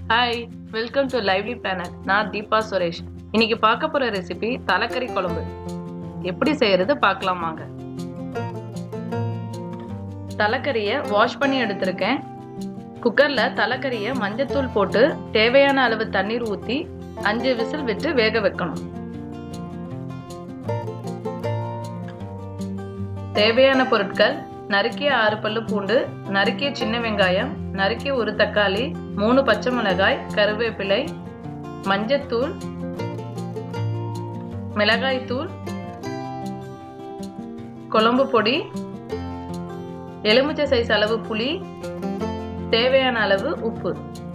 hi welcome to Lively Planet நான் தீபா சுரேஷ் இன்னைக்கு பார்க்க போற ரெசிபி தலைக்கறி குழம்பு எப்படி செய்யறது பார்க்கலாம் வாங்க தலைக்கறியை வாஷ் பண்ணி எடுத்திருக்கேன் குக்கர்ல தலைக்கறியை மஞ்சத்தூள் போட்டு தேவையான அளவு தண்ணீர் ஊற்றி அஞ்சு விசில் விட்டு வேக வைக்கணும் தேவையான பொருட்கள் நறுக்கிய ஆறு பல்லு பூண்டு நறுக்கிய சின்ன வெங்காயம் நறுக்கிய ஒரு தக்காளி மூணு பச்சை மிளகாய் கருவேப்பிலை மஞ்சத்தூள் மிளகாய்த்தூள் குழம்பு பொடி எலுமிச்சை சைஸ் அளவு புளி தேவையான அளவு உப்பு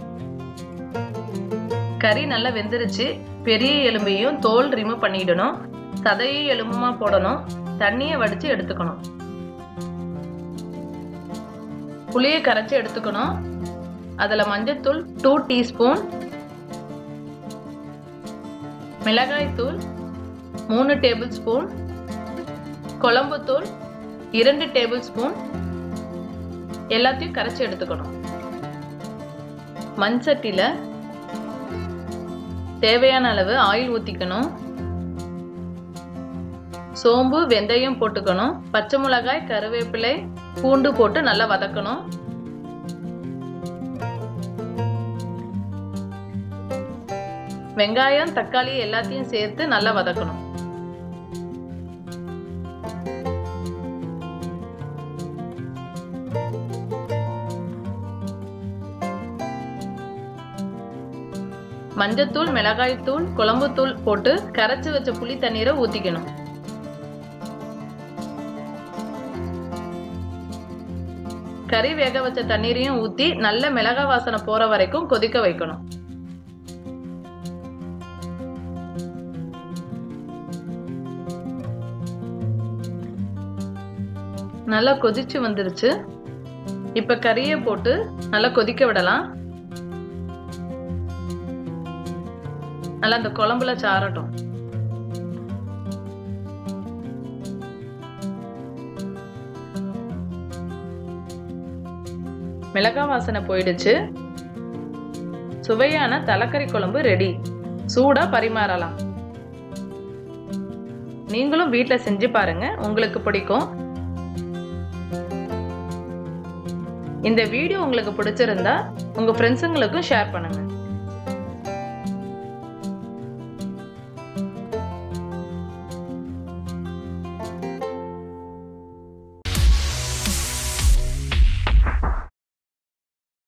கறி நல்லா வெந்துருச்சு பெரிய எலும்பையும் தோல் ரிமூவ் பண்ணிடணும் சதையும் எலும்புமா போடணும் தண்ணியை வடித்து எடுத்துக்கணும் புளியை கரைச்சி எடுத்துக்கணும் அதில் மஞ்சத்தூள் டூ டீஸ்பூன் மிளகாய்த்தூள் மூணு டேபிள் ஸ்பூன் குழம்புத்தூள் இரண்டு டேபிள் ஸ்பூன் எல்லாத்தையும் கரைச்சி எடுத்துக்கணும் மண் சட்டியில் தேவையான அளவு ஆயில் ஊற்றிக்கணும் சோம்பு வெந்தயம் போட்டுக்கணும் பச்சை மிளகாய் கருவேப்பிலை பூண்டு போட்டு நல்லா வதக்கணும் வெங்காயம் தக்காளி எல்லாத்தையும் சேர்த்து நல்லா வதக்கணும் மஞ்சத்தூள் மிளகாய்த்தூள் குழம்புத்தூள் போட்டு கரைச்சி வச்ச புளி தண்ணீரை ஊற்றிக்கணும் கறி வேக வச்ச தண்ணீரையும் ஊற்றி நல்ல மிளகா வாசனை போகிற வரைக்கும் கொதிக்க வைக்கணும் நல்லா கொதிச்சு வந்துருச்சு இப்ப கறியை போட்டு நல்லா கொதிக்க விடலாம் நல்லா அந்த குழம்புல சாரட்டும் மிளகா வாசனை போயிடுச்சு சுவையான தலைக்கறி குழம்பு ரெடி சூடா பரிமாறலாம் நீங்களும் வீட்டில் செஞ்சு பாருங்க உங்களுக்கு பிடிக்கும் இந்த வீடியோ உங்களுக்கு பிடிச்சிருந்தா உங்க ஃப்ரெண்ட்ஸுங்களுக்கும் ஷேர் பண்ணுங்க